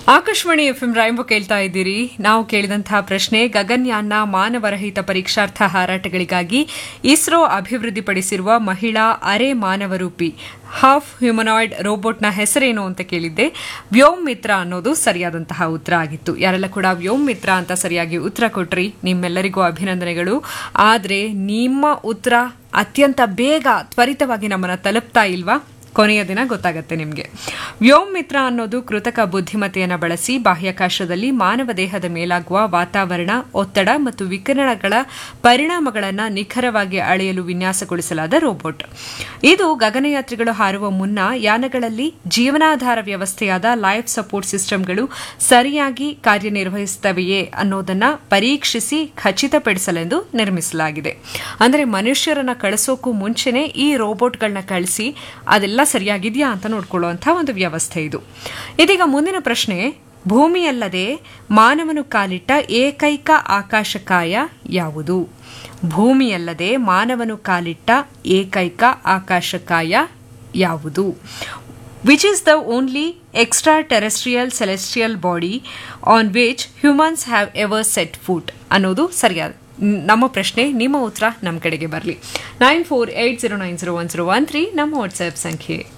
Akashvani F M ರಾಯಂಬ ಕೇಳ್ತಾ ಇದ್ದೀರಿ ನಾವು ಕೇಳಿದಂತಹ ಪ್ರಶ್ನೆ ಗಗನ್ಯಾನ್ನ ಮಾನವರಹಿತ ಪರೀಕ್ಷಾರ್ಥ ಹಾರಾಟಗಳಿಗಾಗಿ ಇಸ್ರೋ ಅಭಿವೃದ್ಧಿಪಡಿಸಿರುವ ಮಹಿಳಾ ಅರೆ ಮಾನವರೂಪಿ ಹಾಫ್ ಹ್ಯೂಮನಾಯ್ಡ್ ರೋಬೋಟ್ನ ಹೆಸರೇನು ಅಂತ ಕೇಳಿದ್ದೆ ವ್ಯೋಮ್ ಮಿತ್ರ ಅನ್ನೋದು ಸರಿಯಾದಂತಹ ಉತ್ತರ ಆಗಿತ್ತು ಯಾರೆಲ್ಲ ಕೂಡ ವ್ಯೋಮ್ ಮಿತ್ರ ಅಂತ ಸರಿಯಾಗಿ ಉತ್ತರ ಕೊಟ್ರಿ ನಿಮ್ಮೆಲ್ಲರಿಗೂ ಅಭಿನಂದನೆಗಳು ಆದರೆ ನಿಮ್ಮ ಉತ್ತರ ಅತ್ಯಂತ ಬೇಗ ತ್ವರಿತವಾಗಿ ನಮ್ಮನ್ನ ತಲುಪ್ತಾ ಇಲ್ವಾ ಕೊನೆಯ ದಿನ ಗೊತ್ತಾಗತ್ತೆ ನಿಮಗೆ ವ್ಯೋಮ್ ಮಿತ್ರ ಅನ್ನೋದು ಕೃತಕ ಬುದ್ಧಿಮತ್ತೆಯನ್ನು ಬಳಸಿ ಬಾಹ್ಯಾಕಾಶದಲ್ಲಿ ಮಾನವ ದೇಹದ ಮೇಲಾಗುವ ವಾತಾವರಣ ಒತ್ತಡ ಮತ್ತು ವಿಕಿರಣಗಳ ಪರಿಣಾಮಗಳನ್ನು ನಿಖರವಾಗಿ ಅಳೆಯಲು ವಿನ್ಯಾಸಗೊಳಿಸಲಾದ ರೋಬೋಟ್ ಇದು ಗಗನಯಾತ್ರಿಗಳು ಹಾರುವ ಮುನ್ನ ಯಾನಗಳಲ್ಲಿ ಜೀವನಾಧಾರ ವ್ಯವಸ್ಥೆಯಾದ ಲೈಫ್ ಸಪೋರ್ಟ್ ಸಿಸ್ಟಮ್ಗಳು ಸರಿಯಾಗಿ ಕಾರ್ಯನಿರ್ವಹಿಸುತ್ತವೆಯೇ ಅನ್ನೋದನ್ನ ಪರೀಕ್ಷಿಸಿ ಖಚಿತಪಡಿಸಲೆಂದು ನಿರ್ಮಿಸಲಾಗಿದೆ ಅಂದರೆ ಮನುಷ್ಯರನ್ನ ಕಳಿಸೋಕ್ಕೂ ಮುಂಚೆನೆ ಈ ರೋಬೋಟ್ಗಳನ್ನ ಕಳಿಸಿ ಅದೆಲ್ಲ ಸರಿಯಾಗಿದೆಯಾ ಅಂತ ನೋಡ್ಕೊಳ್ಳುವಂಥ ಒಂದು ವ್ಯವಸ್ಥೆ ಇದು ಇದೀಗ ಮುಂದಿನ ಪ್ರಶ್ನೆ ಭೂಮಿಯಲ್ಲದೆ ಮಾನವನು ಕಾಲಿಟ್ಟ ಏಕೈಕ ಆಕಾಶಕಾಯ ಯಾವುದು ಭೂಮಿಯಲ್ಲದೆ ಮಾನವನು ಕಾಲಿಟ್ಟ ಏಕೈಕ ಆಕಾಶಕಾಯ ಯಾವುದು which is the only extra terrestrial celestial body on which humans have ever set foot ಅನ್ನೋದು ಸರಿಯಾದ ನಮ್ಮ ಪ್ರಶ್ನೆ ನಿಮ್ಮ ಉತ್ತರ ನಮ್ಮ ಕಡೆಗೆ ಬರಲಿ nine four eight zero nine zero one zero one three ನಮ್ಮ ವಾಟ್ಸ್ಆ್ಯಪ್ ಸಂಖ್ಯೆ